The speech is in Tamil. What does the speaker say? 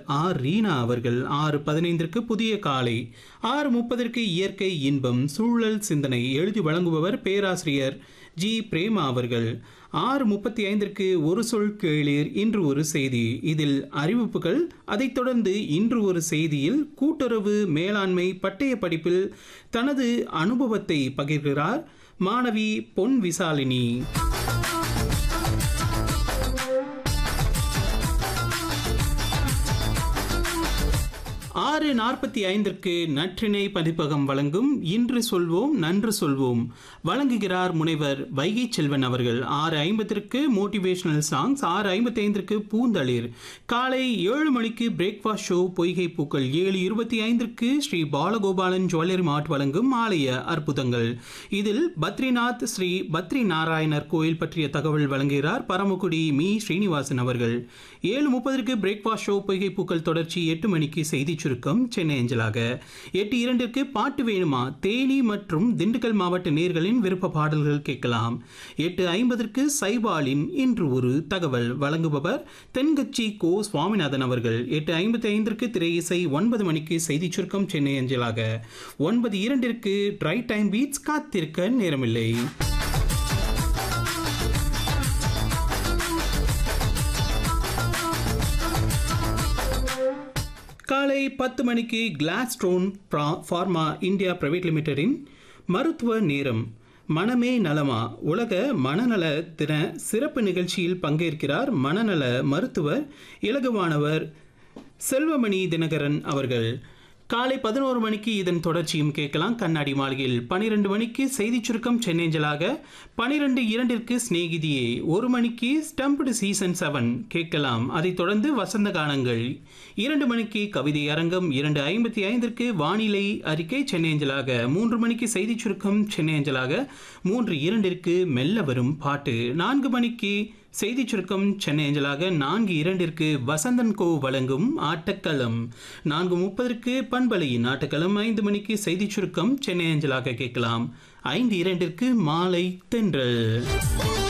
ஆர் ரீனா அவர்கள் ஆறு பதினைந்திற்கு புதிய காலை ஆறு முப்பதற்கு இயற்கை இன்பம் சூழல் சிந்தனை எழுதி வழங்குபவர் பேராசிரியர் ஜி பிரேமா அவர்கள் ஆறு முப்பத்தி ஐந்திற்கு ஒரு சொல் கேளீர் இன்று ஒரு செய்தி இதில் அறிவிப்புகள் அதைத் தொடர்ந்து இன்று ஒரு செய்தியில் கூட்டுறவு மேலாண்மை பட்டய படிப்பில் தனது அனுபவத்தை பகிர்கிறார் மாணவி பொன் விசாலினி ஆறு நாற்பத்தி ஐந்திற்கு நற்றினை பதிப்பகம் வழங்கும் இன்று சொல்வோம் நன்று சொல்வோம் வழங்குகிறார் முனைவர் வைகை செல்வன் அவர்கள் ஆறு ஐம்பத்திற்கு மோட்டிவேஷனல் சாங்ஸ் ஆறு ஐம்பத்தி ஐந்திற்கு பூந்தளிர் காலை ஏழு மணிக்கு பிரேக்ஃபாஸ்ட் ஷோ பொய்கை பூக்கள் ஏழு இருபத்தி ஐந்திற்கு ஸ்ரீ பாலகோபாலன் ஜுவல்லரி மார்ட் வழங்கும் ஆலய அற்புதங்கள் இதில் பத்ரிநாத் ஸ்ரீ பத்ரி நாராயணர் கோயில் பற்றிய தகவல் வழங்குகிறார் பரமக்குடி மீ ஸ்ரீனிவாசன் அவர்கள் ஏழு முப்பதற்கு பிரேக்ஃபாஸ்ட் ஷோ பொய்கை பூக்கள் தொடர்ச்சி எட்டு மணிக்கு செய்தி சுருக்கம் சென்னை அஞ்சலாக எட்டு இரண்டிற்கு பாட்டு வேணுமா தேனி மற்றும் திண்டுக்கல் மாவட்ட நேர்களின் விருப்ப பாடல்கள் கேட்கலாம் எட்டு ஐம்பதற்கு சைபாலின் இன்று ஒரு தகவல் வழங்குபவர் தென்கட்சி கோ சுவாமிநாதன் அவர்கள் எட்டு ஐம்பத்தி ஐந்திற்கு திரை இசை ஒன்பது மணிக்கு செய்தி சுருக்கம் சென்னை அஞ்சலாக ஒன்பது இரண்டிற்கு ட்ரை டைம் பீட்ஸ் காத்திருக்க நேரமில்லை காலை பத்து மணிக்கு glass stone pharma India private லிமிடெடின் மருத்துவ நேரம் மனமே நலமா உலக மனநல தின சிறப்பு நிகழ்ச்சியில் பங்கேற்கிறார் மனநல மருத்துவர் இலகுவானவர் செல்வமணி தினகரன் அவர்கள் காலை பதினோரு மணிக்கு இதன் தொடர்ச்சியும் கேட்கலாம் கண்ணாடி மாளிகையில் பனிரெண்டு மணிக்கு செய்தி சுருக்கம் சென்னேஞ்சலாக பனிரெண்டு இரண்டிற்கு சிநேகிதியே ஒரு மணிக்கு ஸ்டம்புடு சீசன் செவன் கேட்கலாம் அதைத் தொடர்ந்து வசந்த கானங்கள் இரண்டு மணிக்கு கவிதை அரங்கம் இரண்டு ஐம்பத்தி ஐந்திற்கு வானிலை அறிக்கை சென்னேஞ்சலாக மூன்று மணிக்கு செய்தி சுருக்கம் சென்னேஞ்சலாக மூன்று இரண்டிற்கு மெல்ல வரும் பாட்டு நான்கு மணிக்கு செய்தி சுருக்கம் சென்னை அஞ்சலாக நான்கு இரண்டிற்கு வசந்தன் கோ வழங்கும் ஆட்டக்களம் நான்கு முப்பதற்கு பண்பலையின் ஆட்டக்களம் ஐந்து மணிக்கு செய்தி சுருக்கம் சென்னை அஞ்சலாக கேட்கலாம் ஐந்து இரண்டிற்கு மாலை தென்றல்